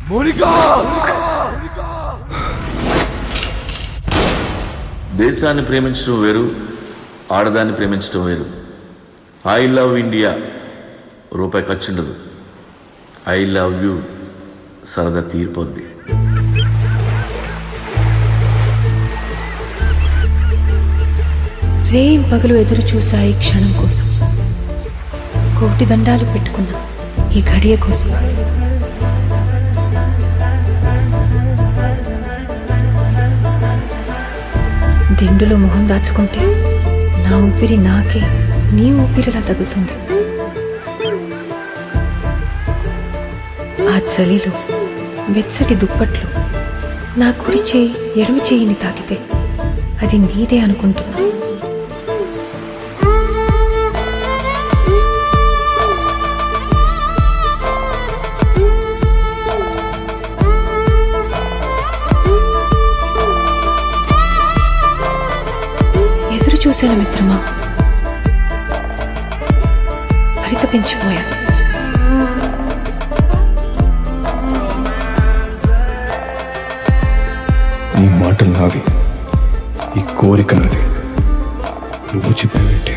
దేశాన్ని ప్రేమించడం వేరు ఆడదాన్ని ప్రేమించడం వేరు ఐ లవ్ ఇండియా రూపాయి ఖర్చు ఉండదు ఐ లవ్ యూ సరదా తీరిపోద్ది రేం పగలు ఎదురు చూశాయి క్షణం కోసం కోటి దండాలు పెట్టుకున్న ఈ ఘడియ కోసం దిండులో మొహం దాచుకుంటే నా ఊపిరి నాకే నీ ఊపిరిలా తగులుతుంది ఆ చలిలో వెచ్చటి దుప్పట్లు నా కుడి చేయి ఎడమ చేయిని తాకితే అది నీదే అనుకుంటున్నా ఎదురు చూసిన మిత్రమా పరితపించిపోయా ఈ మాటలు నావి ఈ కోరిక నాది నువ్వు చెప్పేవేంటి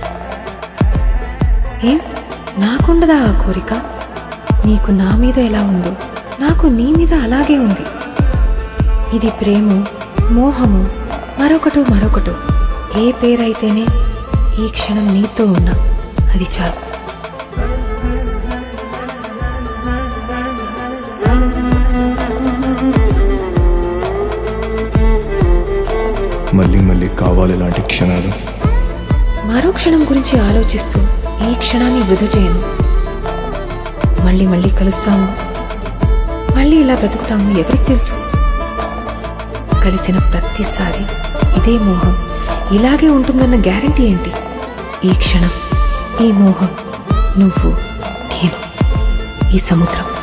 ఏం నాకుండదా ఆ కోరిక నీకు నా మీద ఎలా ఉందో నాకు నీ మీద అలాగే ఉంది ఇది ప్రేమ మోహము మరొకటో మరొకటో ఏ పేరైతేనే ఈ క్షణం నీతో ఉన్నా అది చాలు మళ్ళీ మళ్ళీ కావాలి ఇలాంటి క్షణాలు మరో క్షణం గురించి ఆలోచిస్తూ ఈ క్షణాన్ని వృధా చేయను మళ్ళీ మళ్ళీ కలుస్తాము మళ్ళీ ఇలా బ్రతుకుతాము ఎవరికి తెలుసు కలిసిన ప్రతిసారి ఇదే మోహం ఇలాగే ఉంటుందన్న గ్యారంటీ ఏంటి ఈ క్షణం ఈ మోహం నువ్వు నేను ఈ సముద్రం